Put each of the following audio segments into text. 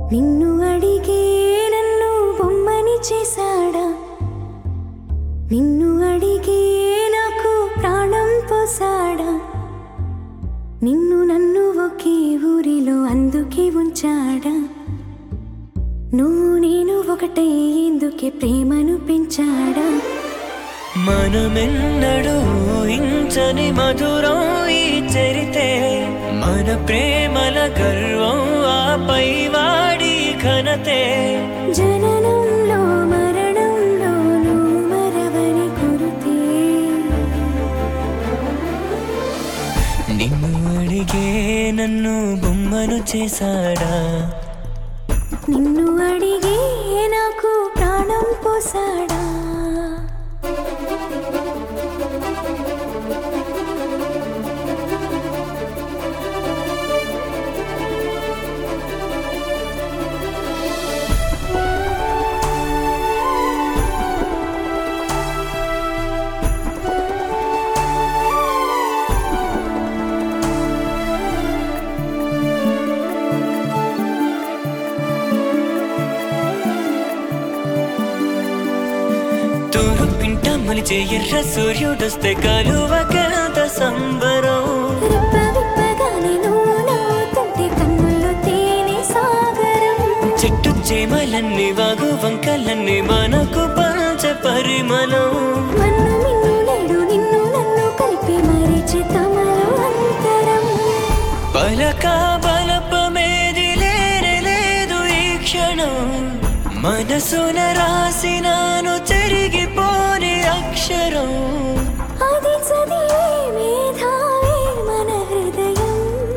నిన్ను అడిగే నన్ను బొమ్మని చేశాడా నిన్ను అడిగే నాకు ప్రాణం పోసాడా నిన్ను నన్ను ఒకే ఊరిలో అందుకే ఉంచాడా నువ్వు నేను ఒకటే ఎందుకే ప్రేమను పెంచాడా మనమెన్నడూ ఊహించని మధురం ఈ చరితే మన ప్రేమల గర్వం ఆపై వాడి ఘనతే జననంలో మరణంలో నువ్వు మరవని కురుతే నిన్ను అడిగే నన్ను బొమ్మను చేశాడా నిన్ను అడిగే నాకు ప్రాణం పోసాడా తూరు పింట మలిచే ఎర్ర సూర్యుడొస్తే కలువకెంత సంబరం రెప్ప విప్పగానే నువ్వు నవ్వుతుంటే కన్నుల్లో తేనె సాగరం చెట్టు చేమలన్నీ వాగు వంకలన్నీ మనకు పంచ పరిమళం మన్ను మిన్ను నేడు నిన్ను నన్ను కలిపి మరిచి తమలో అంతరం పలక బలపమేది లేనే లేదు ఈ క్షణం మనసున రాసినాను చెరిగిపోని అక్షరం అది చదివే మేధావే మన హృదయం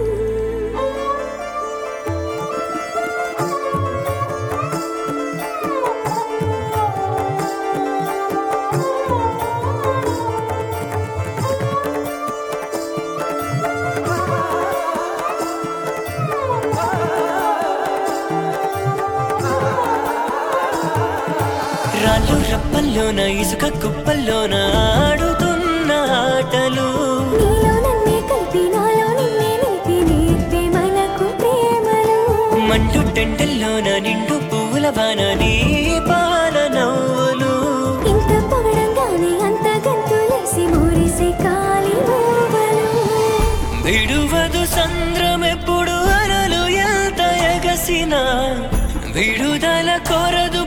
రాళ్ళు రప్పల్లోన ఇసుక కుప్పల్లోన ఆడుతున్న ఆటలు నీలో నన్నే కలిపి నాలో నిన్నే నిలిపి నేర్పే మనకు ప్రేమలు మండు టెంటల్లోన నిండు పువ్వుల వాన నీ పాల నవ్వులు ఇంత పొగడంగానే అంత గంతులేసి మురిసే కాలి మూవలు విడువదు సంద్రమెప్పుడు అలలు ఎంత ఎగసిన విడుదల కోరదు